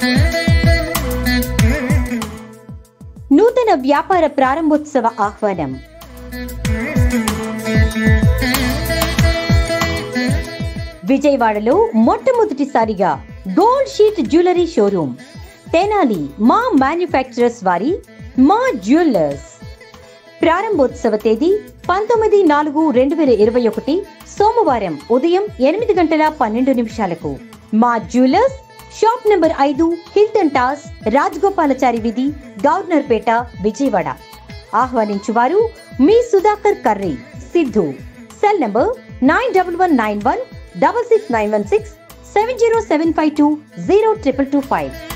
నూతన వ్యాపార ప్రారంభోత్సవ ఆహ్వానం విజయవాడలో మొట్టమొదటిసారిగా gold sheet jewellery showroom Tenali మా మ్యానుఫ్యాక్చరర్స్ వారి మా జ్యువెలర్స్ ప్రారంభోత్సవ తేదీ పంతొమ్మిది నాలుగు రెండు వేల ఇరవై ఒకటి సోమవారం ఉదయం ఎనిమిది గంటల పన్నెండు నిమిషాలకు మా జ్యువెలర్స్ షాప్ నంబర్ ఐదు హిల్టన్ టాస్ రాజగోపాలచారి వీధి గవర్నర్ పేట విజయవాడ ఆహ్వానించువారు మీ Sudhakar Karri Siddhu cell number nine double one nine one double six nine one six seven zero seven five two zero triple two five